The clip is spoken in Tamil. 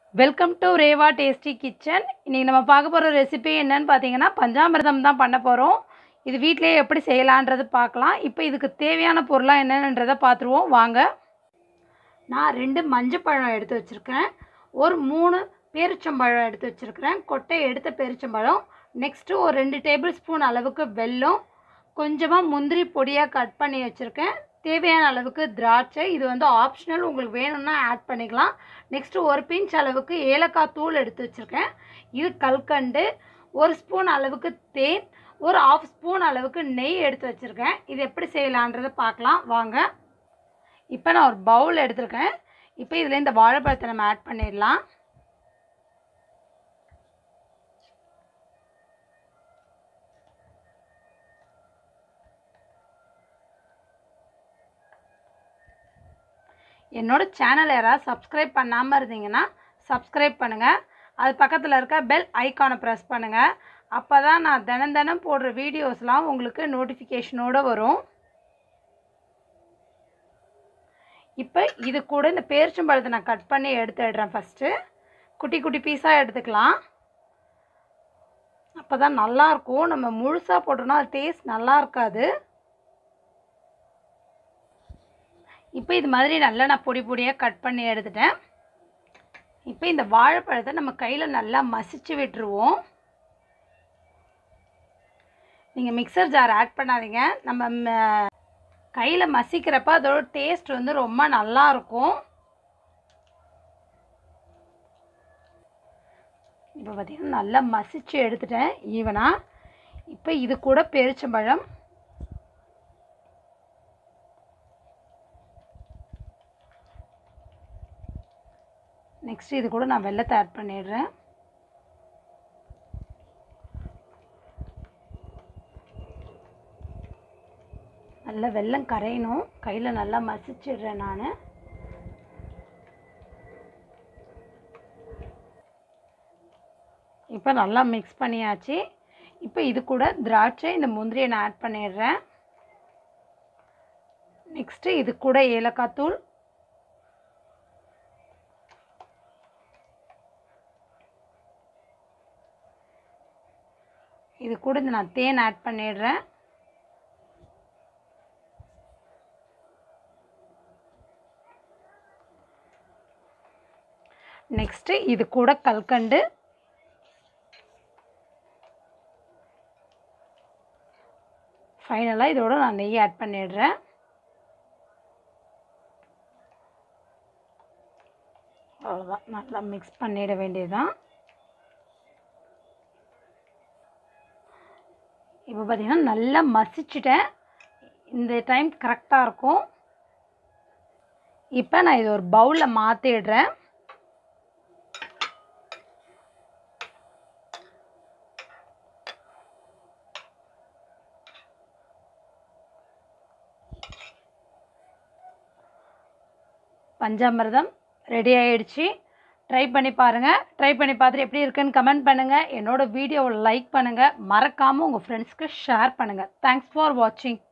welcome to Reva tasty kitchen இன்றைக்கி நம்ம பார்க்க போகிற ரெசிபி என்னன்னு பார்த்தீங்கன்னா பஞ்சாமிர்தம் தான் பண்ண போகிறோம் இது வீட்டிலேயே எப்படி செய்யலான்றது பார்க்கலாம் இப்போ இதுக்கு தேவையான பொருளாக என்னென்னன்றதை பார்த்துருவோம் வாங்க நான் ரெண்டு மஞ்சப்பழம் எடுத்து வச்சுருக்கிறேன் ஒரு மூணு பேரிச்சம்பழம் எடுத்து வச்சுருக்கிறேன் கொட்டை எடுத்த பேரிச்சம்பழம் நெக்ஸ்ட்டு ஒரு ரெண்டு டேபிள் ஸ்பூன் அளவுக்கு வெல்லம் கொஞ்சமாக முந்திரி பொடியாக கட் பண்ணி வச்சுருக்கேன் தேவையான அளவுக்கு திராட்சை இது வந்து ஆப்ஷனல் உங்களுக்கு வேணும்னா ஆட் பண்ணிக்கலாம் நெக்ஸ்ட்டு ஒரு பிஞ்ச் அளவுக்கு ஏலக்காய் தூள் எடுத்து வச்சுருக்கேன் இது கல்கண்டு ஒரு ஸ்பூன் அளவுக்கு தேன் ஒரு ஆஃப் ஸ்பூன் அளவுக்கு நெய் எடுத்து வச்சுருக்கேன் இது எப்படி செய்யலான்றதை பார்க்கலாம் வாங்க இப்போ நான் ஒரு பவுல் எடுத்திருக்கேன் இப்போ இதில் இந்த வாழைப்பழத்தை நம்ம ஆட் பண்ணிடலாம் என்னோட சேனல் யாராவது சப்ஸ்கிரைப் பண்ணாமல் இருந்தீங்கன்னா சப்ஸ்கிரைப் பண்ணுங்கள் அது பக்கத்தில் இருக்க பெல் ஐக்கானை ப்ரெஸ் பண்ணுங்கள் அப்போ தான் நான் தினம் தினம் போடுற வீடியோஸ்லாம் உங்களுக்கு நோட்டிஃபிகேஷனோடு வரும் இப்போ இது கூட இந்த பேரிச்சம்பழத்தை நான் கட் பண்ணி எடுத்துடுறேன் ஃபஸ்ட்டு குட்டி குட்டி பீஸாக எடுத்துக்கலாம் அப்போ தான் நல்லாயிருக்கும் நம்ம முழுசாக போட்டோம்னா அது டேஸ்ட் நல்லா இருக்காது இப்போ இது மாதிரி நல்லா நான் பொடி பொடியாக கட் பண்ணி எடுத்துட்டேன் இப்போ இந்த வாழைப்பழத்தை நம்ம கையில் நல்லா மசிச்சு விட்டுருவோம் நீங்கள் மிக்சர் ஜார் ஆட் பண்ணாதீங்க நம்ம கையில் மசிக்கிறப்ப அதோட டேஸ்ட் வந்து ரொம்ப நல்லா இருக்கும் இப்போ பார்த்திங்கன்னா நல்லா மசிச்சு எடுத்துட்டேன் ஈவனாக இப்போ இது கூட பெருச்சம்பழம் நெக்ஸ்ட் இது கூட நான் வெள்ளத்தை ஆட் பண்ணிடுறேன் நல்லா வெல்லம் கரையணும் கையில் நல்லா மசிச்சிடுறேன் நான் இப்போ நல்லா மிக்ஸ் பண்ணியாச்சு இப்போ இது கூட திராட்சை இந்த முந்திரியை நான் ஆட் பண்ணிடுறேன் நெக்ஸ்ட்டு இது கூட ஏலக்காய் தூள் இது கூட இந்த நான் தேன் ஆட் பண்ணிடுறேன் நெக்ஸ்ட்டு இது கூட கல்கண்டு ஃபைனலாக இதோட நான் நெய் ஆட் பண்ணிடுறேன் அவ்வளோதான் நல்லா மிக்ஸ் பண்ணிட வேண்டியதுதான் இப்போ பார்த்தீங்கன்னா நல்லா மசிச்சுட்டேன் இந்த டைம் கரெக்டாக இருக்கும் இப்போ நான் இது ஒரு பவுலில் மாற்றிடுறேன் பஞ்சாமிர்தம் ரெடி ஆயிடுச்சு ட்ரை பண்ணி பாருங்கள் ட்ரை பண்ணி பார்த்துட்டு எப்படி இருக்குன்னு கமெண்ட் பண்ணுங்கள் என்னோடய வீடியோவை லைக் பண்ணுங்கள் மறக்காமல் உங்கள் ஃப்ரெண்ட்ஸ்க்கு ஷேர் பண்ணுங்கள் தேங்க்ஸ் ஃபார் வாட்சிங்